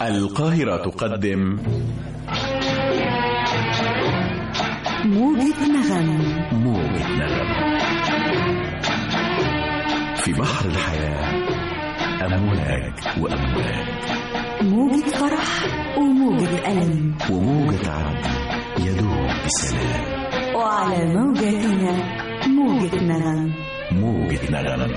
القاهرة تقدم موجة نغم موجة نغم في بحر الحياة أمواج وأمواج موجة فرح وموجة ألم وموجة عدل يدوم بسلام وعلى موجتنا موجة نغم موجة نغم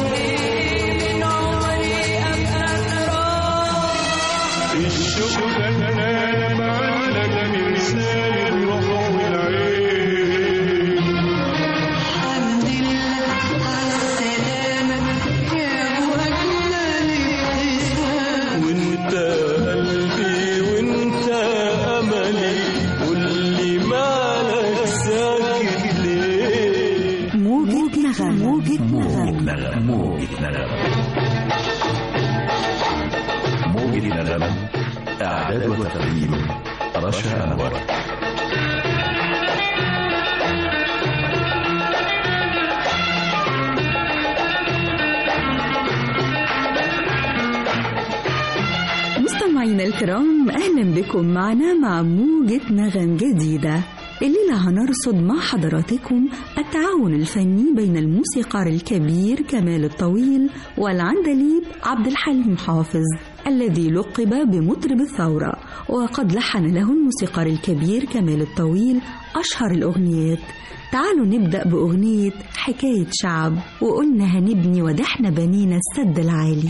الشوق انا معلق من سال الروح والعين الحمد لله على السلامة يا وجنا الابتسام وانت قلبي وانت املي قولي مالك ساكت ليه موجة نغم موجة موجة نغم نغم موجة نغم موجة نغم إعداد وتقديم رشا أنور مستمعينا الكرام أهلا بكم معنا مع موجة نغم جديدة الليلة هنرصد مع حضراتكم التعاون الفني بين الموسيقار الكبير كمال الطويل والعندليب عبد الحليم حافظ الذي لقب بمطرب الثورة وقد لحن له الموسيقار الكبير كمال الطويل أشهر الأغنيات تعالوا نبدأ بأغنية حكاية شعب وقلنا هنبني ودحنا بنينا السد العالي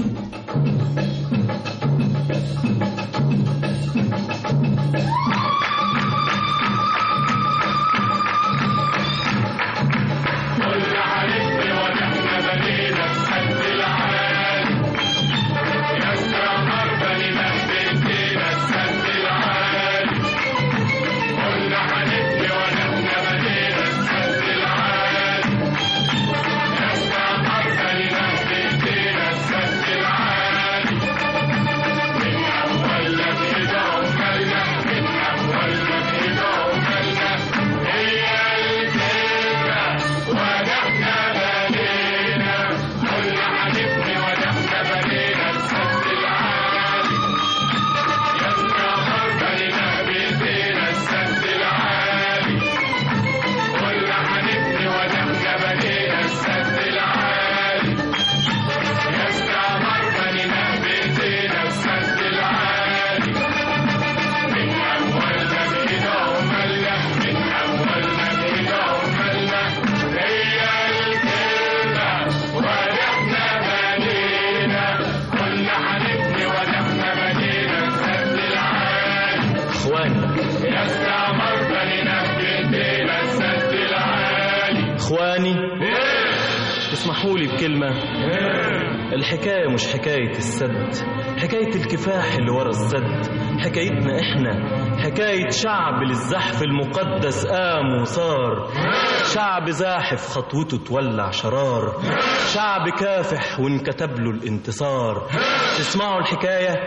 اخواني اسمحوا لي بكلمة الحكاية مش حكاية السد حكاية الكفاح اللي ورا السد حكايتنا احنا حكاية شعب للزحف المقدس قام وصار شعب زاحف خطوته تولع شرار شعب كافح وانكتب له الانتصار تسمعوا الحكاية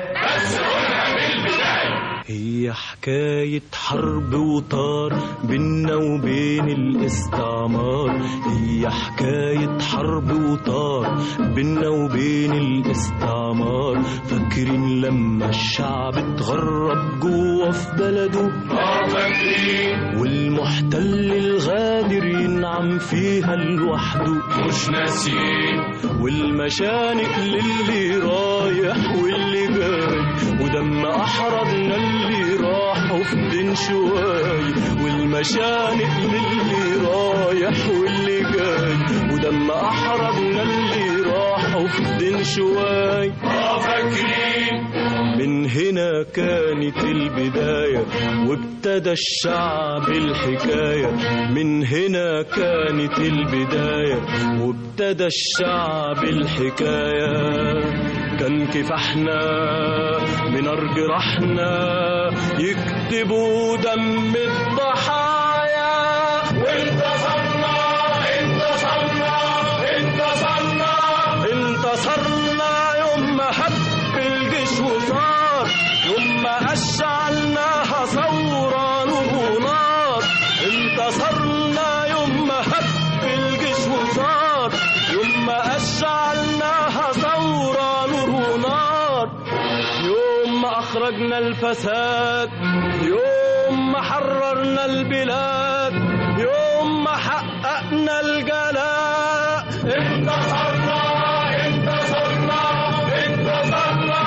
هي حكاية حرب وطار بينا وبين الاستعمار هي حكاية حرب وطار بينا وبين الاستعمار فاكرين لما الشعب اتغرب جوه في بلده والمحتل الغادر ينعم فيها لوحده مش ناسيين والمشانق للي رايح واللي جاي ودم احرجنا اللي راحوا في دين شواي والمشانق للي رايح واللي جاي ودم احرجنا اللي راحوا في دين شواي اه فاكرين من هنا كانت البداية وابتدى الشعب الحكاية من هنا كانت البداية وابتدى الشعب الحكاية كان كفاحنا بنار جراحنا يكتبوا دم الضحايا وانتصرنا انتصرنا انتصرنا انتصرنا يوم ما هب الجيش وصار يوم ما اشعلناها ثورة نور ونار انتصرنا يوم ما هب الجيش وصار يوم ما اشعلناها ثورة نور ونار يوم ما عوجنا الفساد يوم ما حررنا البلاد يوم ما حققنا الجلاء انتصرنا انتصرنا انتصرنا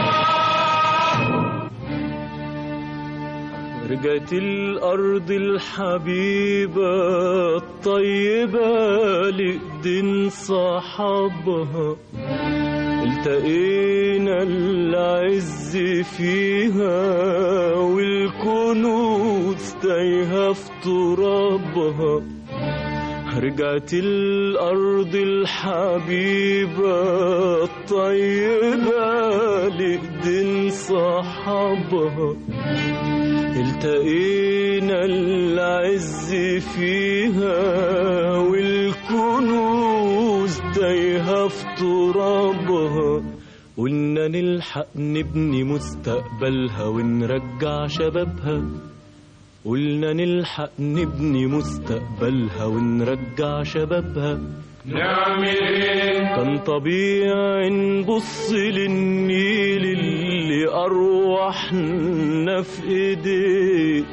رجعت الأرض الحبيبة الطيبة لإيدين صحابها التقينا العز فيها والكنوز تايهة في ترابها رجعت الأرض الحبيبة الطيبة لإيدين صحابها التقينا العز فيها والكنوز تايهة في ترابها قلنا نلحق نبني مستقبلها ونرجع شبابها قلنا نلحق نبني مستقبلها ونرجع شبابها نعمل ايه كان طبيعي نبص للنيل اللي أرواحنا في إيديه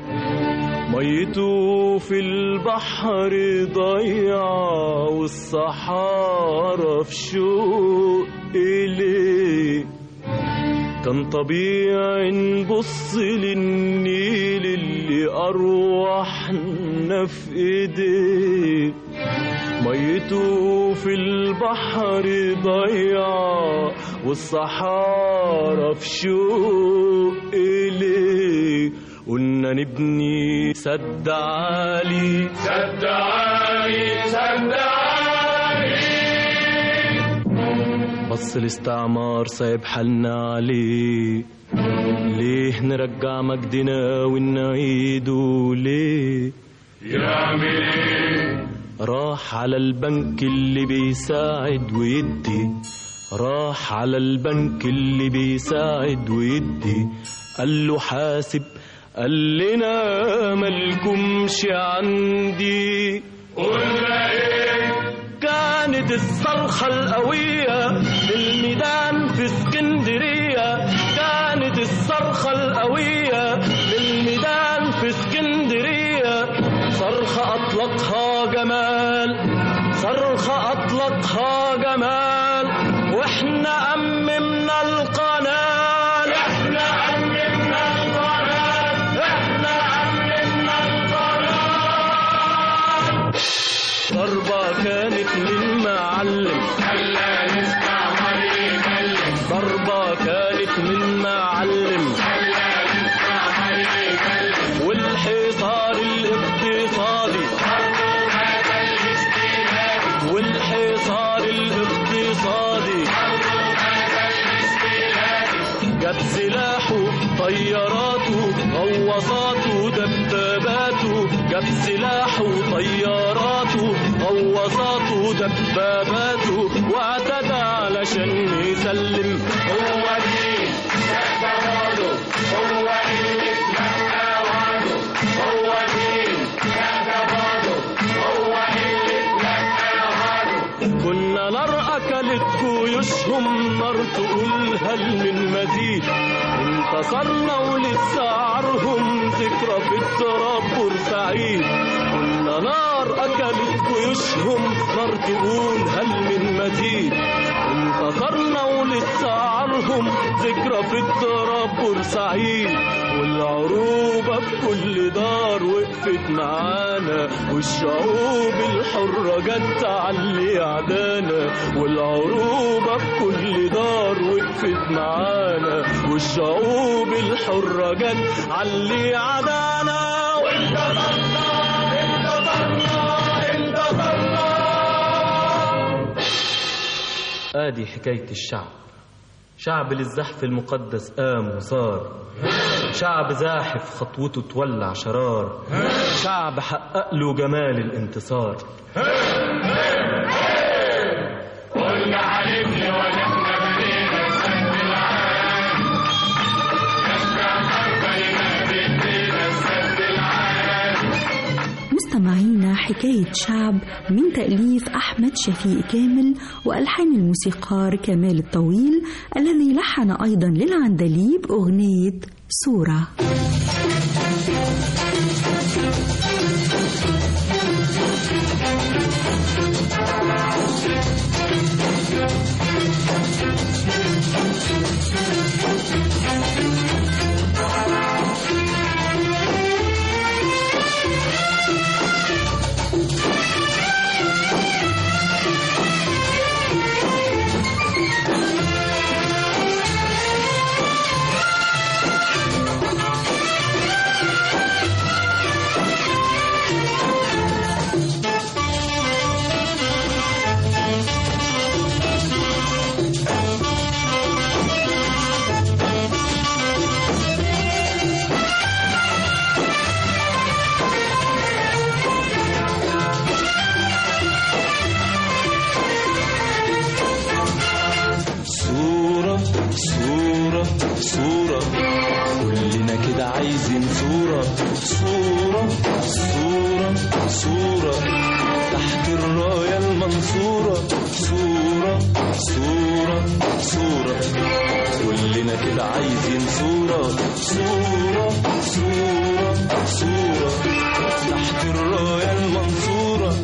ميته في البحر ضيعة والصحارى في شوق إليه كان طبيعي نبص للنيل اللي أرواحنا في إيديه ميته في البحر ضيعة والصحارى في شوق إليه قلنا نبني سد عالي سد عالي سد عالي بص الاستعمار سايب حالنا عليه ليه نرجع مجدنا ونعيده ليه يعمل ايه راح على البنك اللي بيساعد ويدي راح على البنك اللي بيساعد ويدي قال له حاسب قال لنا مالكمش عندي قلنا ايه كانت الصرخة القوية في الميدان في اسكندرية كانت الصرخة القوية في الميدان في اسكندرية صرخة أطلقها جمال صرخة أطلقها جمال وإحنا أممنا القناة إحنا أممنا القناة إحنا أممنا القناة ضربة كانت للمعلم خلى نسمع ما يكلم ضربة كانت من معلم خلى نسمع ما يكلم والحصار الاقتصادي برضو هذا الاستيلاء والحصار الاقتصادي برضو هذا الاستيلاء جاب سلاحه طياراته غواصاته دباباته جاب سلاحه طياراته غواصاته دباباته واعتدى علشان يسلم هو دين تهدواله هو اللي اتلقى وعده هو دين تهدواله هو اللي اتلقى وعده كنا نار أكلت جيوشهم نار تقول هل من مزيد انتصرنا ولسه عارهم ذكرى في التراب بورسعيد كنا نار أكلت جيوشهم نار تقول هل من مزيد انتصرنا ولسه عارهم ذكرى في التراب بورسعيد والعروبة في كل دار وقفت معانا والشعوب الحرة جت تعلي عدانا والعروبة في كل دار وقفت معانا والشعوب الحرة جت علي عدانا وانتصرنا انتصرنا انتصرنا ادي حكاية الشعب شعب للزحف المقدس قام وصار شعب زاحف خطوته تولع شرار شعب حقق له جمال الانتصار قلنا حلفني ونحن بنينا السد العالي نسمع بينا بيدينا السد العالي مستمعينا حكاية شعب من تأليف أحمد شفيق كامل وألحان الموسيقار كمال الطويل الذي لحن أيضا للعندليب أغنية صورة صورة صورة صورة كلنا كده عايزين صورة صورة صورة صورة تحت الراية المنصورة صورة صورة صورة كلنا كده عايزين صورة صورة صورة صورة تحت الراية المنصورة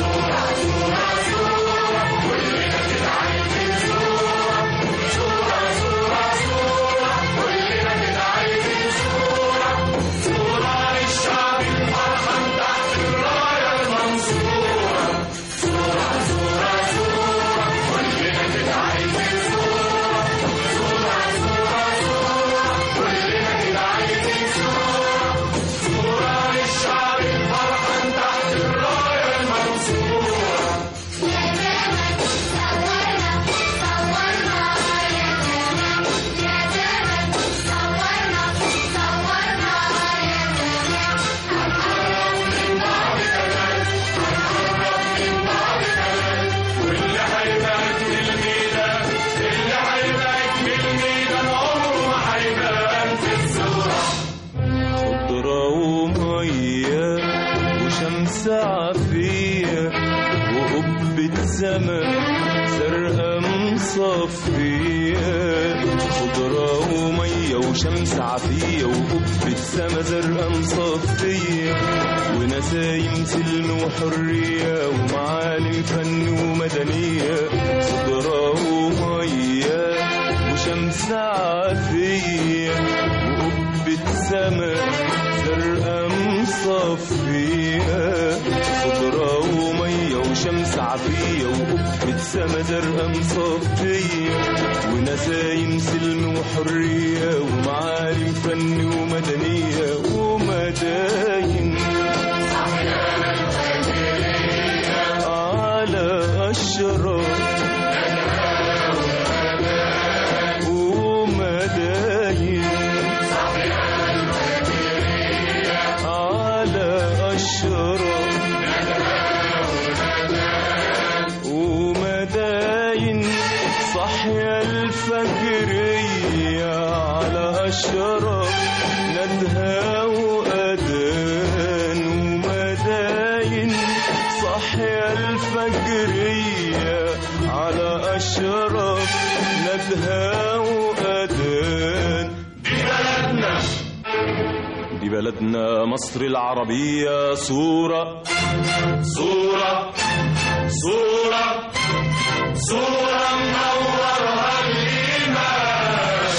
خضرة ومية وشمس عافية وقبة سما زرقاء مصفية خضرة ومية وشمس عافية وقبة سما زرقاء مصفية ونسايم سلم وحرية ومعالم فن ومدنية خضرة ومية وشمس عافية وقبة سما زرقاء مصفية خضرة ومية وشمس عافية وقبة سما زرقاء مصفية ونسايم سلم وحرية ومعالم فن ومدنية ومداين على أشرار ومداين على أشرار ومداين صحيا الفجرية على أشرار ندهى وأذان ومداين صحيا الفجرية على أشرار ندهى وأذان دي بلدنا مصر العربية صورة صورة صورة صورة منورها الإيمان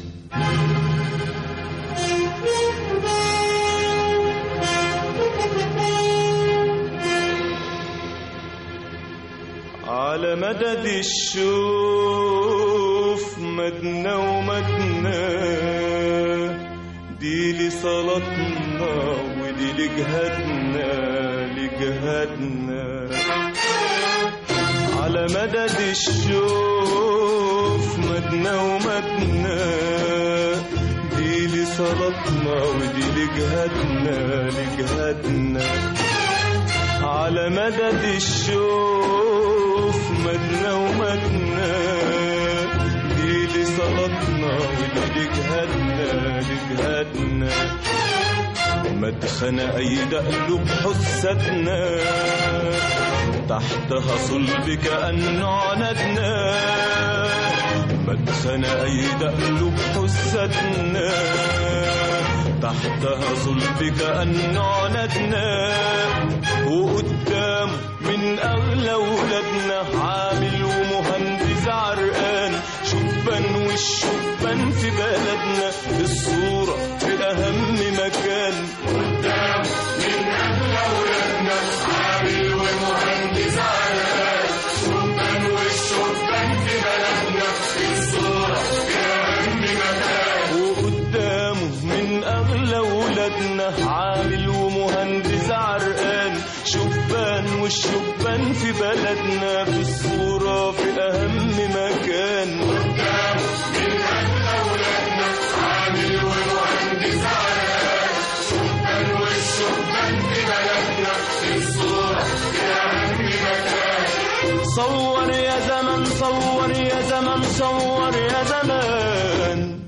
على مدد الشوف مدنا ومدنا دي لصلاتنا ودي لجهادنا لجهادنا على مدد الشوف مدنا ومدنا دي لصلاتنا ودي لجهادنا لجهادنا على مدد الشوف مدنا ومدنا دي لصلاتنا ودي لجهادنا لجهادنا مدخن أي دقلب حستنا تحتها صلب كأنه عنتنا مدخن أي دقلب حستنا تحتها صلب كأنه عنتنا وقدام من أغلى ولادنا عامل ومهندس عرقان شبان والشبان في بلدنا الصورة في أهم مكان قدام من أهل أولادنا عامل ومهندس عرقان شبان والشبان في بلدنا الصورة في أهم مكان وقدامه من أغلى ولادنا عامل ومهندس عرقان شبان والشبان في بلدنا في الصورة في أهم مكان قدام من أهل أولادنا عامل ومهندس عرقان شبان والشبان في بلدنا الصورة في أهم مكان صور يا زمن صور يا زمن صور يا زمان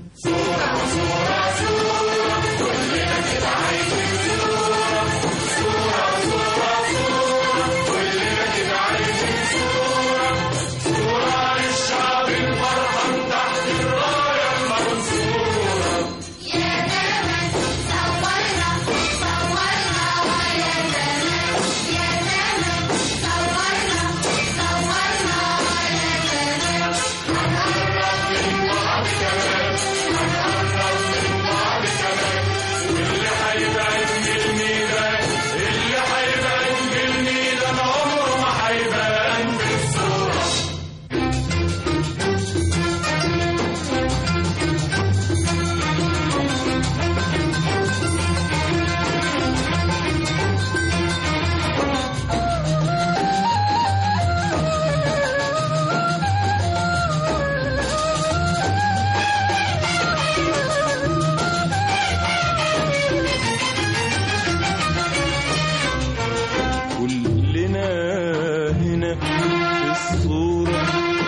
كلنا هنا في الصورة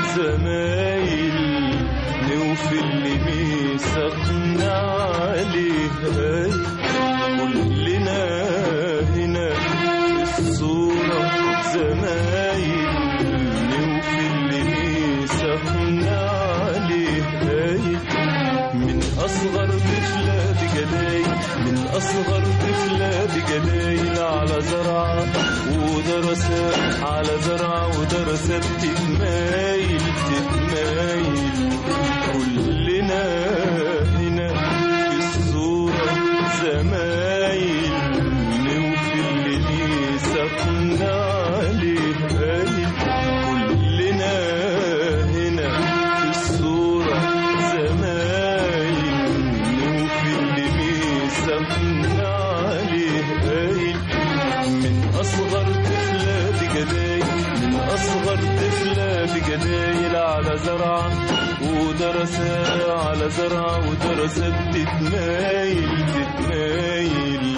زمايل نوفي اللي ميثاقنا عليها كلنا هنا في الصورة زمايل نوفي اللي ميثاقنا عليها من أصغر طفلة بجلايل من أصغر طفلة بجلايل على زرعة ودرسات على زرعة ودرسات تتمايل تتمايل كلنا هنا في الصورة زمايل نوفي اللي ميثاقنا عليه قايل كلنا هنا في الصورة زمايل نوفي اللي ميثاقنا عليه قايل من أصغر طفلة بجدايل من أصغر طفلة بجدايل على زرعة ودرسة على زرعة ودرسة تتمايل تتمايل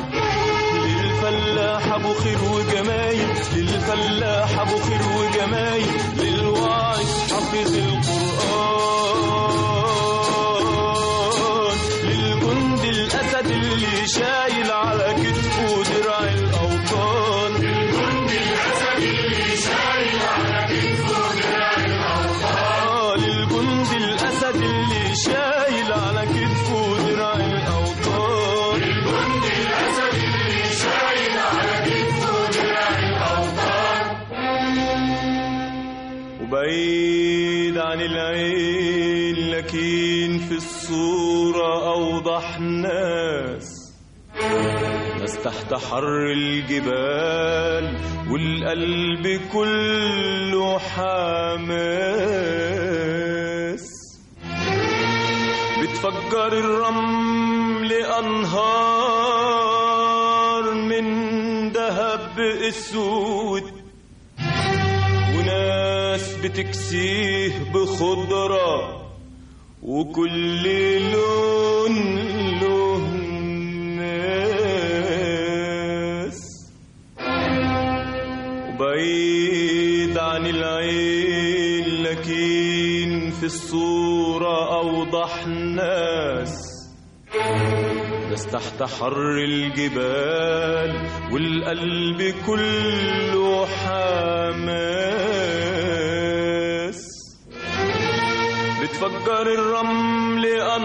للفلاح ابو خير وجمايل للفلاح ابو خير وجمايل للواعي حافظ القرآن للجند الاسد اللي شايل على كتفه درع الاوطان الجند الأسد اللي شايل على كتفه درع الأوطان آه للجند الاسد اللي شايل على كتفه درع الاوطان الجند الأسد اللي شايل على كتفه درع الأوطان وبعيد عن العين لكن في الصورة أوضح ناس ناس تحت حر الجبال والقلب كله حماس بتفجر الرمل أنهار من ذهب اسود وناس بتكسيه بخضرة وكل لون له ناس وبعيد عن العين لكن في الصورة أوضح ناس ناس تحت حر الجبال والقلب كله حماس بتفجر الرمل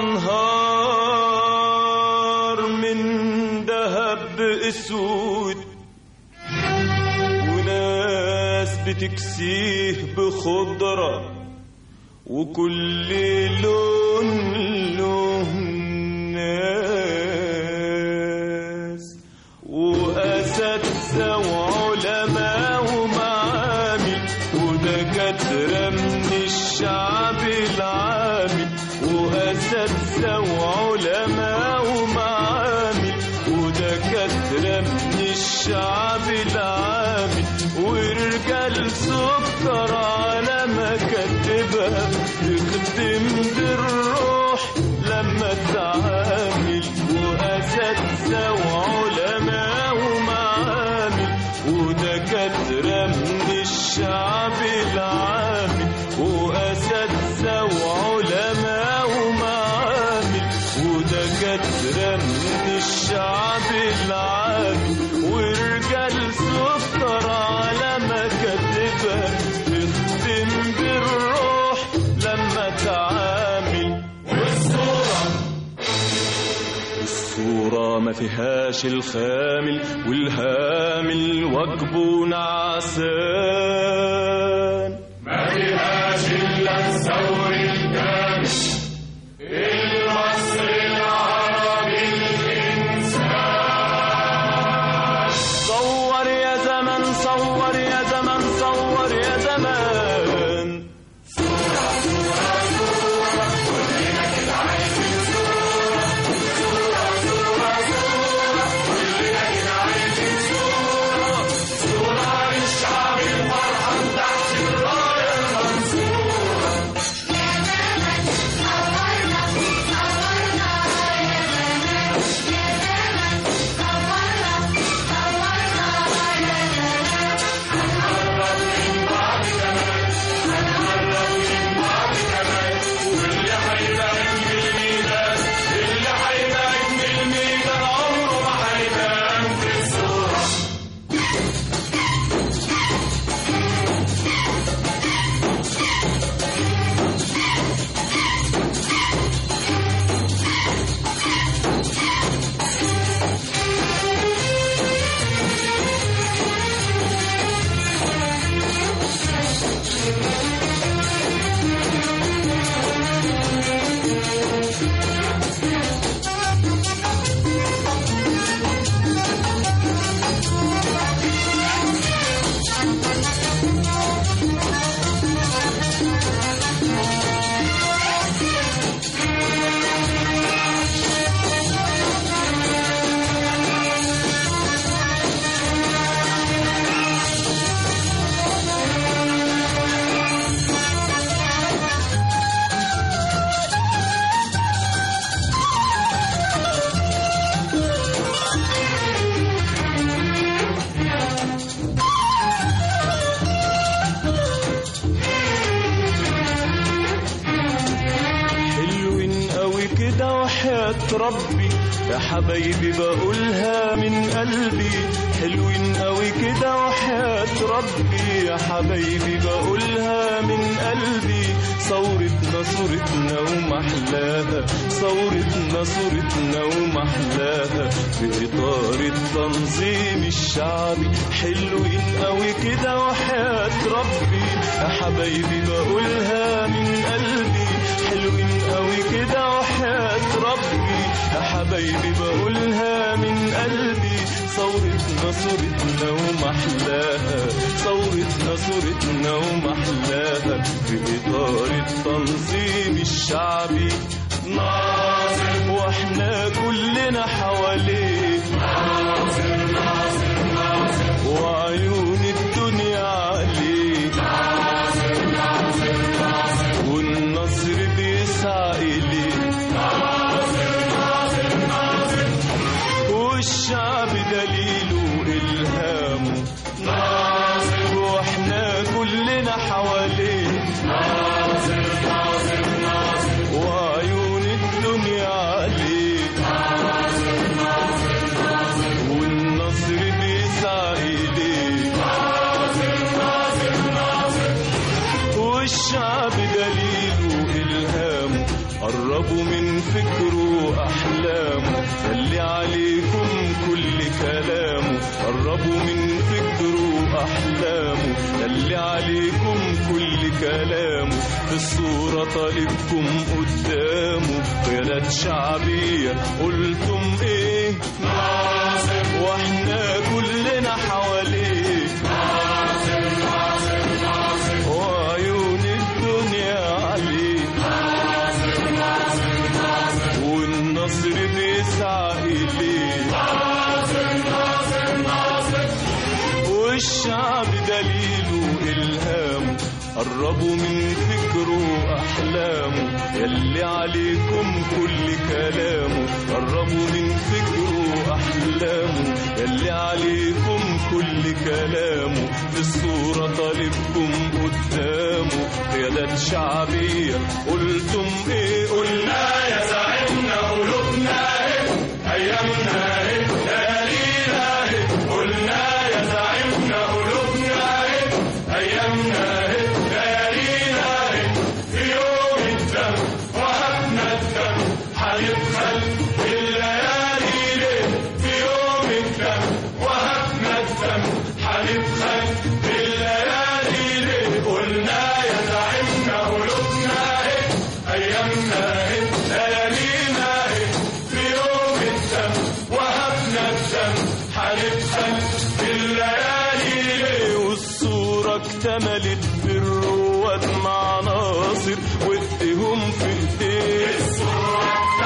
أنهار من ذهب أسود وناس بتكسيه بخضرة وكل لون له ناس وأساتذة وعلماء ومعامل ودكاترة من الشعب العامل وأساتذة وعلماء ومعامل ودكاترة من الشعب العامل ورجال سكر على مكاتبها تخدم بالروح لما تعامل وأساتذة وعلماء ومعامل ودكاترة من الشعب العامل وأساتذة وعلماء ومعامل ودكاترة من الشعب العامل ورجال سكر على مكاتبها تخدم بالروح لما تعامل الصورة ما فيهاش الخامل والهامل واجبه نعسان ما فيهاش إلا الثور الكامل المصري العربي الإنسان صور يا زمن صور يا زمن صور يا زمان حلوين قوي كده وحياة ربي يا حبايبي بقولها من قلبي حلوين قوي كده وحياة ربي يا حبايبي بقولها من قلبي ثورتنا صورتنا ومحلاها ثورتنا صورتنا ومحلاها في إطار التنظيم الشعبي حلوين قوي كده وحياة ربي يا حبايبي بقولها من قلبي حلوين قوي كده وحياة ربي يا حبايبي بقولها من قلبي ثورتنا صورتنا ومحلاها ثورتنا صورتنا ومحلاها في إطار التنظيم الشعبي ناصر واحنا كلنا حواليه ناصر ناصر ناصر وعيون الدنيا عليه ناصر ناصر ناصر والنصر بيسعى إليه ناصر ناصر ناصر والشعب دليله إلهامه ناصر واحنا كلنا حواليه ناصر ناصر ناصر وعيون الدنيا عليه ناصر يلي عليكم كل كلامه في الصورة طالبكم قدامه قيادات شعبية قلتم ايه ناصر واحنا كلنا حواليه ناصر ناصر ناصر وعيون الدنيا عليه ناصر ناصر ناصر والنصر بيسعى إليه ناصر ناصر ناصر والشعب دليله إلهامه قربوا من فكره وأحلامه يلي عليكم كل كلامه قربوا من فكره وأحلامه يلي عليكم كل كلامه في الصورة طالبكم قدامه قيادات شعبية قلتم ايه قلنا يا زعيمنا قلوبنا ايه ايامنا ايه ليالينا ايه قلنا يا زعيمنا قلوبنا ايه ايامنا ايه ليالينا ايه في يوم الدم وهبنا الدم هنبخل الليالي ليه في يوم الدم وهبنا الدم هنبخل الليالي ليه قلنا يا زعيمنا قلوبنا ايه ايامنا ايه ليالينا ايه في يوم الدم وهبنا الدم هنبخل الليالي ليه والصورة اكتملت بالرواد مع ناصر وايديهم في ايديه الصورة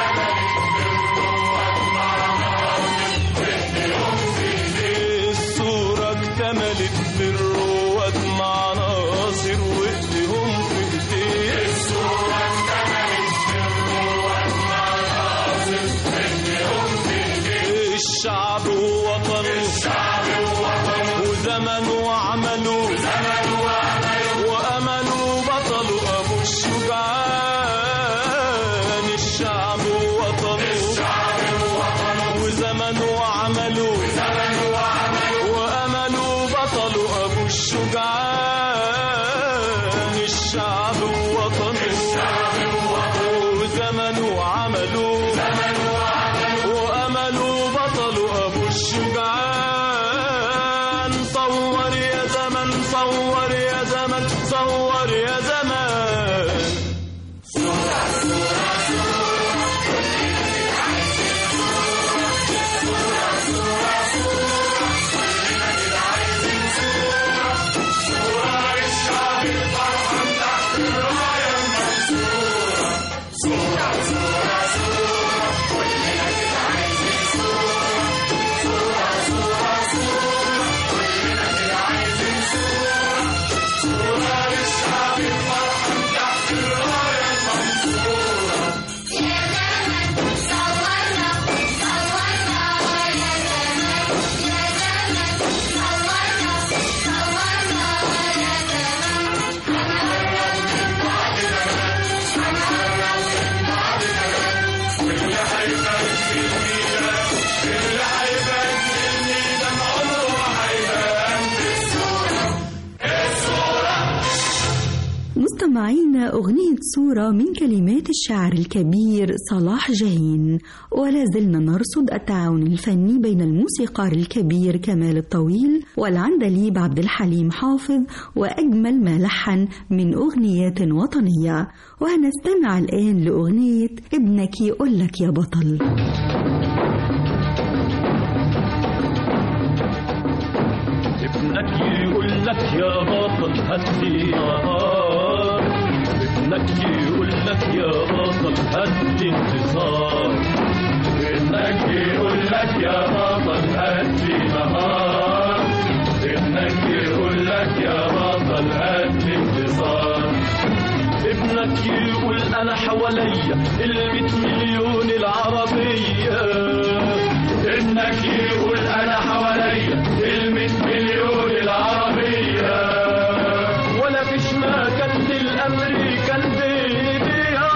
الصورة اكتملت بالرواد مع ناصر وايديهم في ايديه الصورة اكتملت بالرواد مع ناصر وايديهم في ايديه الشعب ووطنه الشعب ووطنه وزمنه وعمله وزمنه وعمله وأمله بطله أبو الشجعان الشعب ووطنه الشعب ووطنه وزمنه وعمله وزمنه وعمله وأمله بطله أبو الشجعان الشعب ووطنه الشعب ووطنه وزمنه وعمله زمنه وعمله وأمله بطله أبو الشجعان صور يا زمن صور يا زمن صور يا زمان مستمعينا أغنية صورة من كلمات الشاعر الكبير صلاح جاهين ولا زلنا نرصد التعاون الفني بين الموسيقار الكبير كمال الطويل والعندليب عبد الحليم حافظ وأجمل ما لحن من أغنيات وطنية وهنستمع الآن لأغنية ابنك يقول لك يا بطل ابنك يقول لك يا بطل هدي نهار ابنك يقول لك يا بطل هدي انتصار ابنك يقول لك يا بطل هدي نهار ابنك يقول لك يا بطل هدي انتصار ابنك يقول انا حواليا الميت مليون العربية ابنك يقول انا حواليا الميت مليون العربية ولا فيش مكان الامريكان بايديها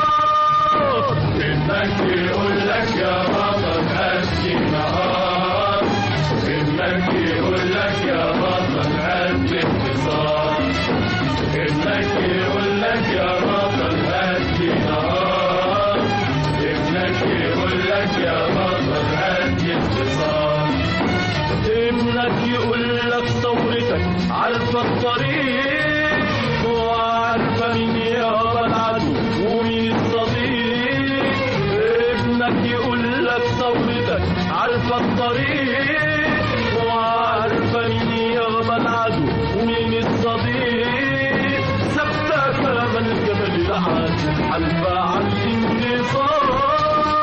ابنك يقول لك يا بطل هدي نهار ابنك يقول لك يا بطل هدي انتصار ابنك يقول لك يا بطل هدي نهار ابنك يقول لك يا بطل هدي انتصار ابنك يقول لك لك ثورتك عارفة الطريق وعارفة مين يابا العدو ومين الصديق ابنك يقول لك ثورتك عارفة الطريق وعارفة مين يابا العدو ومين الصديق ثبتة كلام الجبل العاد حلفة على الانتصار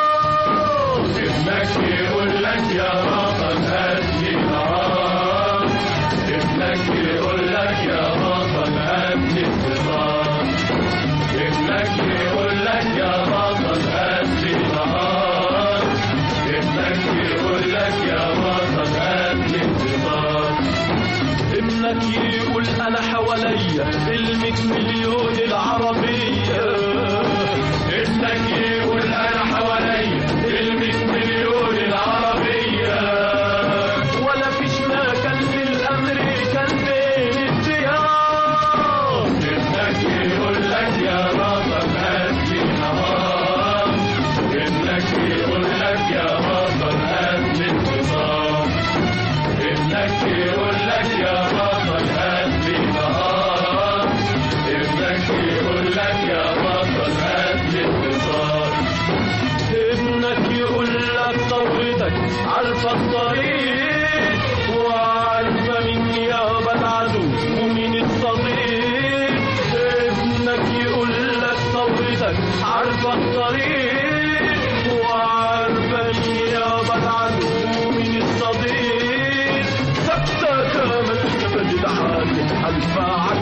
ابنك يقول لك يا بطل هاتي نهار ابنك يقول لك يا بطل هاتي انتصار ابنك يقول لك يا بطل هاتي نهار ابنك يقول لك يا بطل هاتي انتصار ابنك يقول انا حواليا الميت مليون العربية ابنك يقول انا حواليا الميت مليون العربية ولا فيش مكان للامريكان بين الديار ابنك يقول لك يا بطل هاتي نهار ابنك يقول لك يا بطل هاتي انتصار ابنك يقول لك يا بطل هاتي نهار ابنك يقول لك يا بطل هاتي انتصار ابنك يقول لك ثورتك عارفة الطريق وعارفة مين يابا العدو ومين الصديق ابنك يقول لك ثورتك عارفة الطريق وعارفة مين يابا العدو ومين الصديق ثبتة كامل جبل العاد حلفة على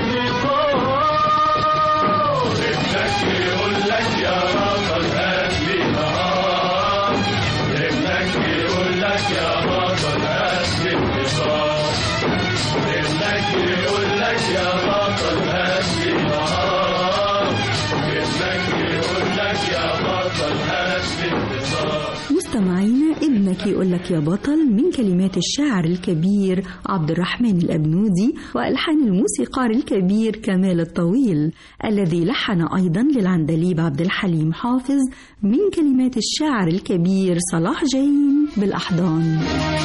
الانتصار ابنك يقول لك يا بطل هاتي نهار ابنك يقول لك يا بطل هاتي انتصار ابنك يقول لك يا بطل هاتي نهار ابنك يقول لك يا بطل هاتي انتصار مستمعينا ابنك يقول لك يا بطل من كلمات الشاعر الكبير عبد الرحمن الأبنودي وألحان الموسيقار الكبير كمال الطويل الذي لحن أيضا للعندليب عبد الحليم حافظ من كلمات الشاعر الكبير صلاح جايين بالأحضان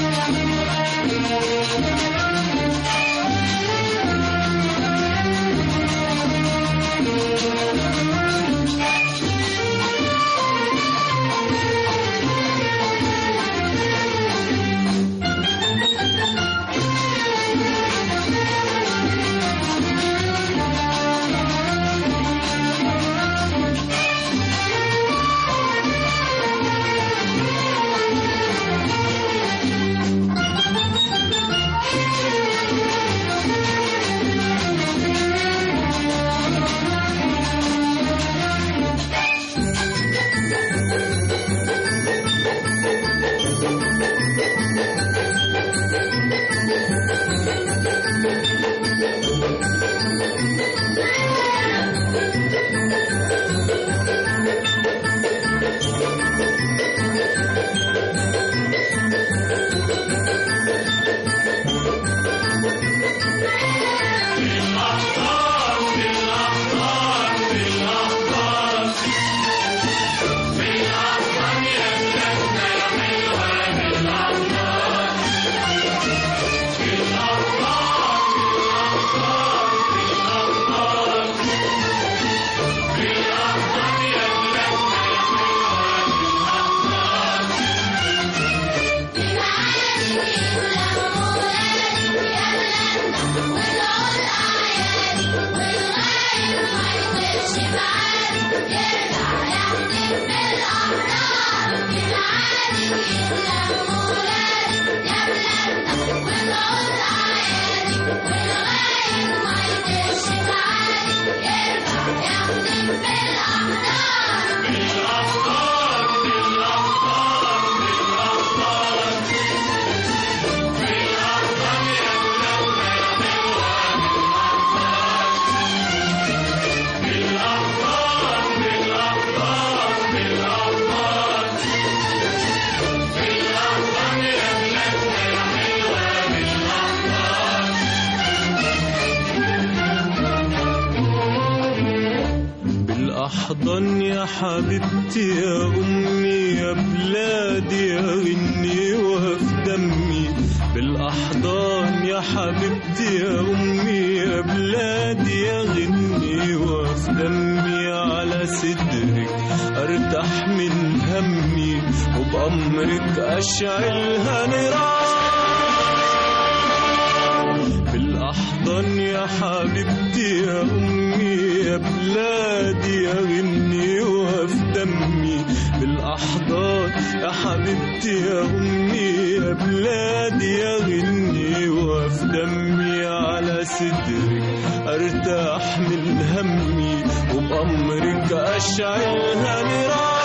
بالأحضان يا حبيبتي يا أمي يا بلادي يا غني وفي دمي بالأحضان يا حبيبتي يا أمي يا بلادي يا غني وفي دمي على صدرك أرتاح من همي وبأمرك أشعلها نيران بالأحضان يا حبيبتي يا أمي يا بلادي يا غني وفي دمي بالأحضان يا حبيبتي يا أمي يا بلادي يا غني وفي دمي على صدرك أرتاح من همي وبأمرك أشعلها نيران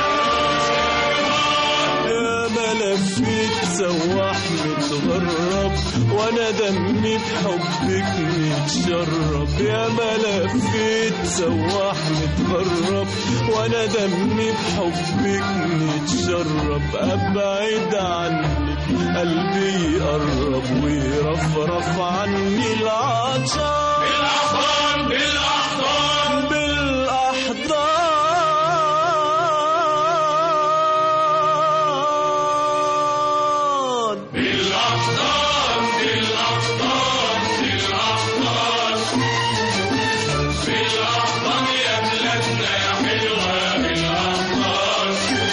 يا ملفت سواح متغرب وانا دمي بحبك متشرب يا ملفت سواح متغرب وانا دمي بحبك متشرب ابعد عنك قلبي يقرب ويرفرف عني العطشان بالأحضان بالأحضان بالأحضان بالأحضان بالأحضان بالأحضان بالأحضان يا بلادنا يا حلوة بالأحضان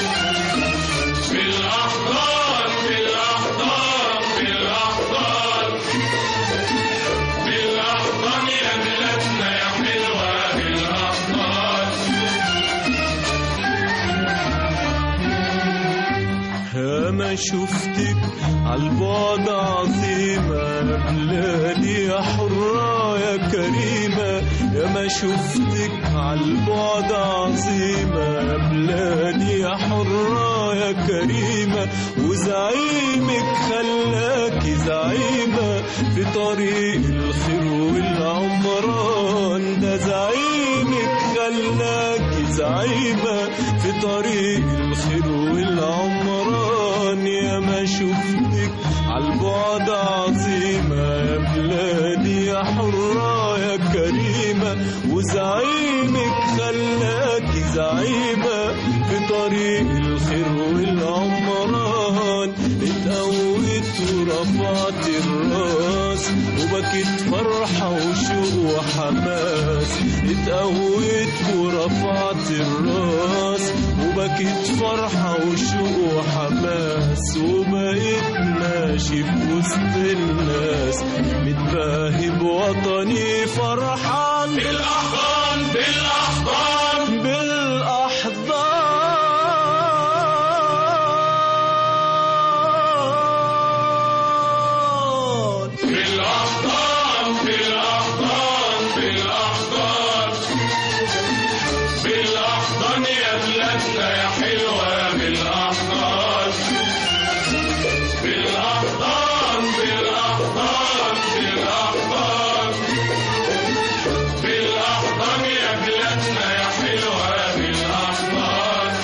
بالأحضان بالأحضان بالأحضان بالأحضان يا بلادنا يا حلوة بالأحضان يا ما شفتك عالبعد عظيمة يا بلادي يا حرة يا كريمة يا ما شفتك عالبعد عظيمة يا بلادي يا حرة يا كريمة وزعيمك خلاكي زعيمة في طريق الخير والعمران ده زعيمك خلاكي زعيمة في طريق الخير والعمران يا ما شفتك عالبعد عظيمة يا بلادي يا حرة يا كريمة وزعيمك خلاكي زعيمة في طريق الخير والعمران اتقويت ورفعت الراس وبكيت فرحة وشوق وحماس اتقويت ورفعت الراس وبكيت فرحة وشوق وحماس وبقيت ماشي في وسط الناس متباهي بوطني فرحان بالأحضان بالأحضان بالأحضان بالأحضان بالأحضان بالأحضان بالأحضان يا بلادنا يا حلوة بالأحضان بالأحضان بالأحضان بالأحضان بالأحضان يا بلادنا يا حلوة بالأحضان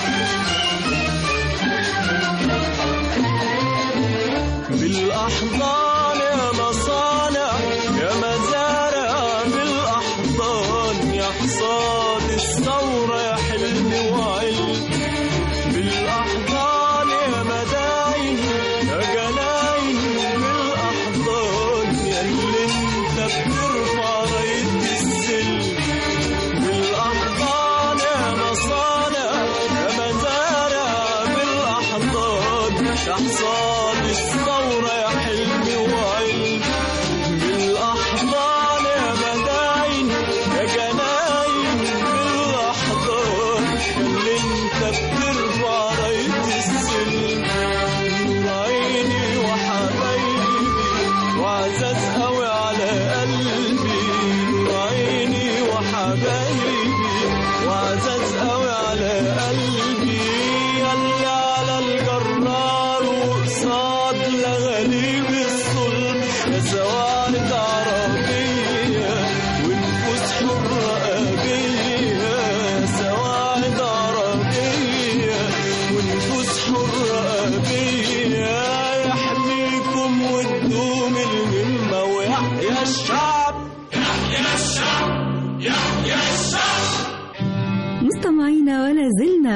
بالأحضان يا مصانع يا مزارع بالأحضان يا حصاد الثورة يا حلم وعلم بالأحضان يا مداين يا جناين بالأحضان يا اللي انت بترفع راية السلم بالأحضان يا مصانع يا مزارع بالأحضان يا حصاد الثورة يا حلمي وعلم بالأحضان يا مداين يا جناين بالأحضان اللي انت بترفع راية السلم نور عيني وحبايبي وعزاز قوي على قلبي نور عيني وحبايبي وعزاز قوي على قلبي يلا على الجرار وقصاد لغالي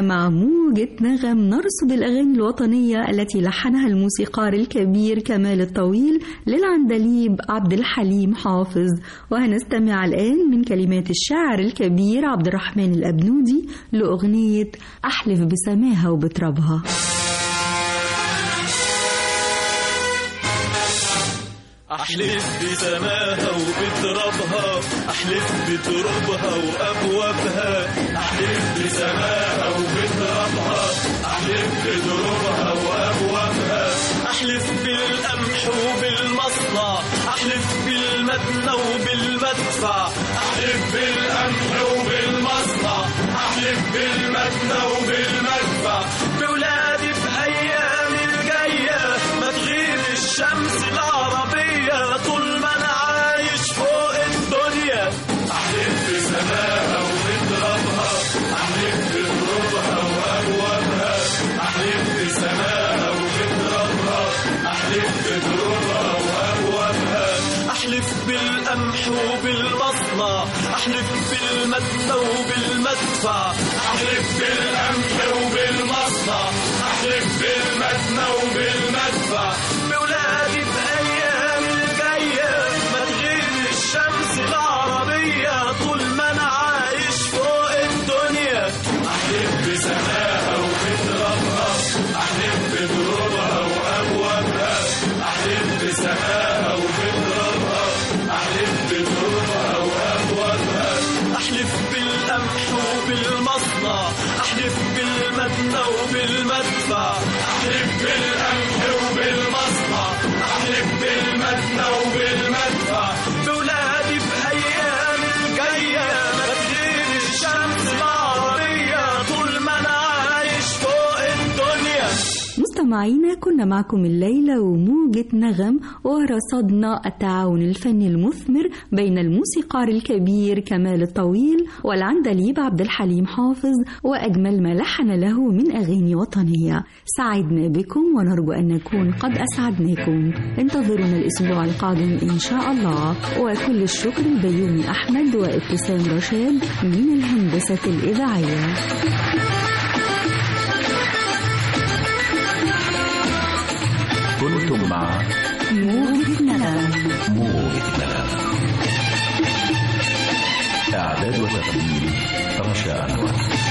مع موجة نغم نرصد الأغاني الوطنية التي لحنها الموسيقار الكبير كمال الطويل للعندليب عبد الحليم حافظ وهنستمع الآن من كلمات الشاعر الكبير عبد الرحمن الأبنودي لأغنية أحلف بسماها وبترابها أحلف بسماها وبترابها أحلف بترابها وأبوابها أحلف بسماها وبترابها أحلف بترابها وأبوابها أحلف بالقمح وبالمصنع أحلف بالمدنى وبالمدفع أحلف بالقمح وبالمصنع أحلف بالمدنى وبالمدفع بولادي بأيام الجاية ما تغيب الشمس العربية طول ما أنا عايش فوق الدنيا أحلف بسماها وبترابها أحلف بترابها وأبوابها أحلف بسماها وبترابها أحلف بترابها وأبوابها أحلف بالقمح وبالمصنع أحلف بالمدنى وبالمدفع أحلف بالقمح وبالمصنع أحلف بالمدنى وبالمدفع بولادي بأيام الجاية ما تغيب الشمس العربية طول ما أنا عايش فوق الدنيا أحلف بسماها وبترابها أحلف بترابها وأبوابها أحلف بسماها وبترابها أحلف بترابها وأبوابها أحلف بالقمح وبالمصنع أحلف بالمدنى وبالمدفع أحلف بالقمح وبالمصنع أحلف بالمدنى وبالمدفع بولادي بأيام الجاية ما تغيب الشمس العربية طول ما أنا عايش فوق الدنيا مستمعينا كنا معكم الليلة وموجة نغم ورصدنا التعاون الفني المثمر بين الموسيقار الكبير كمال الطويل والعندليب عبد الحليم حافظ وأجمل ما لحن له من أغاني وطنية سعدنا بكم ونرجو أن نكون قد أسعدناكم انتظرونا الأسبوع القادم إن شاء الله وكل الشكر لبيومي أحمد وابتسام رشاد من الهندسة الإذاعية كنتم مع موجة نغم موجة نغم إعداد وتقديم رشا أنور